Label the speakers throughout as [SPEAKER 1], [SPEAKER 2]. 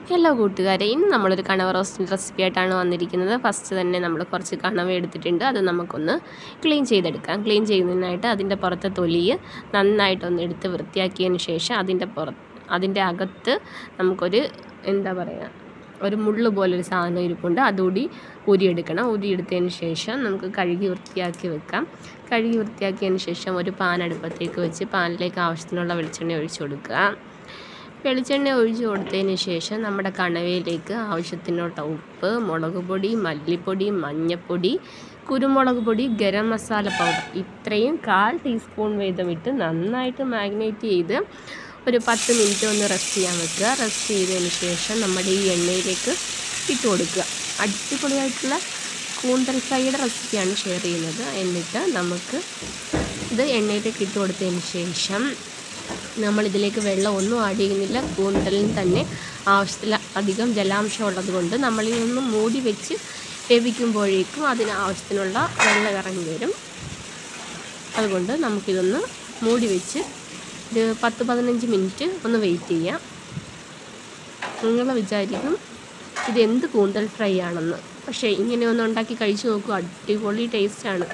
[SPEAKER 1] hello കൂട്ടുകാരെ ഇന്ന് നമ്മളൊരു കണവ റോസ്റ്റിൻ്റെ റെസിപ്പി ആയിട്ടാണ് വന്നിരിക്കുന്നത് ഫസ്റ്റ് തന്നെ നമ്മൾ കുറച്ച് കണവ എടുത്തിട്ടുണ്ട് അത് നമുക്കൊന്ന് ക്ലീൻ ചെയ്തെടുക്കാം ക്ലീൻ ചെയ്യുന്നതിനായിട്ട് അതിൻ്റെ പുറത്തെ തൊലിയ് നന്നായിട്ടൊന്ന് എടുത്ത് വൃത്തിയാക്കിയതിന് ശേഷം അതിൻ്റെ പുറ അതിൻ്റെ അകത്ത് നമുക്കൊരു എന്താ പറയുക ഒരു മുള്ള് പോലൊരു സാധനം ഇരിപ്പുണ്ട് അതുകൂടി ഊരിയെടുക്കണം ഊരിയെടുത്തതിന് ശേഷം നമുക്ക് കഴുകി വൃത്തിയാക്കി വെക്കാം കഴുകി വൃത്തിയാക്കിയതിന് ശേഷം ഒരു പാൻ അടുപ്പത്തേക്ക് വെച്ച് പാനിലേക്ക് ആവശ്യത്തിനുള്ള വെളിച്ചെണ്ണ ഒഴിച്ചു കൊടുക്കുക വെളിച്ചെണ്ണ ഒഴിച്ചു കൊടുത്തതിന് ശേഷം നമ്മുടെ കണവയിലേക്ക് ആവശ്യത്തിനുള്ള ഉപ്പ് മുളക് പൊടി മല്ലിപ്പൊടി മഞ്ഞൾപ്പൊടി കുരുമുളക് പൊടി ഗരം മസാല പൗഡർ ഇത്രയും കാൽ ടീസ്പൂൺ വീതം ഇട്ട് നന്നായിട്ട് മാഗ്നേറ്റ് ചെയ്ത് ഒരു പത്ത് മിനിറ്റ് ഒന്ന് റെസ്റ്റ് ചെയ്യാൻ വെക്കുക റെസ്റ്റ് ചെയ്തതിന് ശേഷം നമ്മുടെ ഈ എണ്ണയിലേക്ക് ഇട്ട് കൊടുക്കുക അടിപൊളിയായിട്ടുള്ള കൂന്തൽ ഫ്രൈയുടെ റെസിപ്പിയാണ് ഷെയർ ചെയ്യുന്നത് എന്നിട്ട് നമുക്ക് ഇത് എണ്ണയിലേക്ക് ഇട്ട് കൊടുത്തതിന് ശേഷം നമ്മളിതിലേക്ക് വെള്ളം ഒന്നും ആഡ് ചെയ്യുന്നില്ല കൂന്തലിന് തന്നെ ആവശ്യത്തിൽ അധികം ജലാംശം ഉള്ളത് കൊണ്ട് നമ്മളിൽ നിന്ന് മൂടി വെച്ച് വേവിക്കുമ്പോഴേക്കും അതിന് ആവശ്യത്തിനുള്ള വെള്ളം ഇറങ്ങി വരും അതുകൊണ്ട് നമുക്കിതൊന്ന് മൂടി വെച്ച് ഒരു പത്ത് പതിനഞ്ച് മിനിറ്റ് ഒന്ന് വെയിറ്റ് ചെയ്യാം നിങ്ങൾ വിചാരിക്കും ഇതെന്ത് കൂന്തൽ ഫ്രൈ ആണെന്ന് പക്ഷേ ഇങ്ങനെ ഒന്ന് ഉണ്ടാക്കി കഴിച്ചു നോക്കൂ അടിപൊളി ടേസ്റ്റാണ്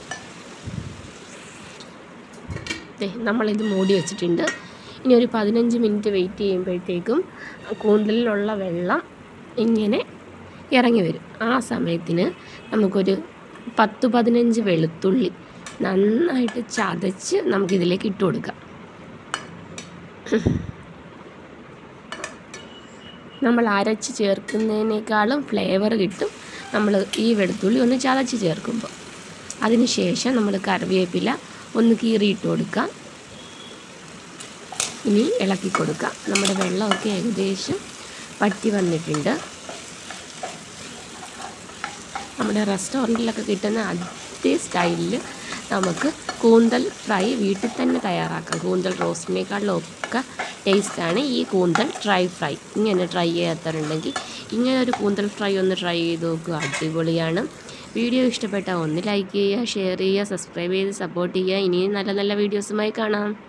[SPEAKER 1] ദേ നമ്മളിത് മൂടി വെച്ചിട്ടുണ്ട് ഇനി ഒരു പതിനഞ്ച് മിനിറ്റ് വെയിറ്റ് ചെയ്യുമ്പോഴത്തേക്കും കൂന്തലിലുള്ള വെള്ളം ഇങ്ങനെ ഇറങ്ങി വരും ആ സമയത്തിന് നമുക്കൊരു പത്ത് പതിനഞ്ച് വെളുത്തുള്ളി നന്നായിട്ട് ചതച്ച് നമുക്കിതിലേക്ക് ഇട്ട് കൊടുക്കാം നമ്മൾ അരച്ച് ചേർക്കുന്നതിനേക്കാളും ഫ്ലേവർ കിട്ടും നമ്മൾ ഈ വെളുത്തുള്ളി ഒന്ന് ചതച്ച് ചേർക്കുമ്പോൾ അതിന് ശേഷം നമ്മൾ കറിവേപ്പില ഒന്ന് കീറിയിട്ട് കൊടുക്കാം ഇനി ഇളക്കി കൊടുക്കാം നമ്മുടെ വെള്ളമൊക്കെ ഏകദേശം വറ്റി വന്നിട്ടുണ്ട് നമ്മുടെ റെസ്റ്റോറൻറ്റിലൊക്കെ കിട്ടുന്ന അതേ സ്റ്റൈലിൽ നമുക്ക് കൂന്തൽ ഫ്രൈ വീട്ടിൽ തന്നെ തയ്യാറാക്കാം കൂന്തൽ റോസ്റ്റിനേക്കാളിലും ഒക്കെ ടേസ്റ്റാണ് ഈ കൂന്തൽ ഡ്രൈ ഫ്രൈ ഇങ്ങനെ ട്രൈ ചെയ്യാത്തവരുണ്ടെങ്കിൽ ഇങ്ങനെ ഒരു കൂന്തൽ ഫ്രൈ ഒന്ന് ട്രൈ ചെയ്ത് നോക്കുക അടിപൊളിയാണ് വീഡിയോ ഇഷ്ടപ്പെട്ടാൽ ഒന്ന് ലൈക്ക് ചെയ്യുക ഷെയർ ചെയ്യുക സബ്സ്ക്രൈബ് ചെയ്ത് സപ്പോർട്ട് ചെയ്യുക ഇനിയും നല്ല നല്ല വീഡിയോസുമായി കാണാം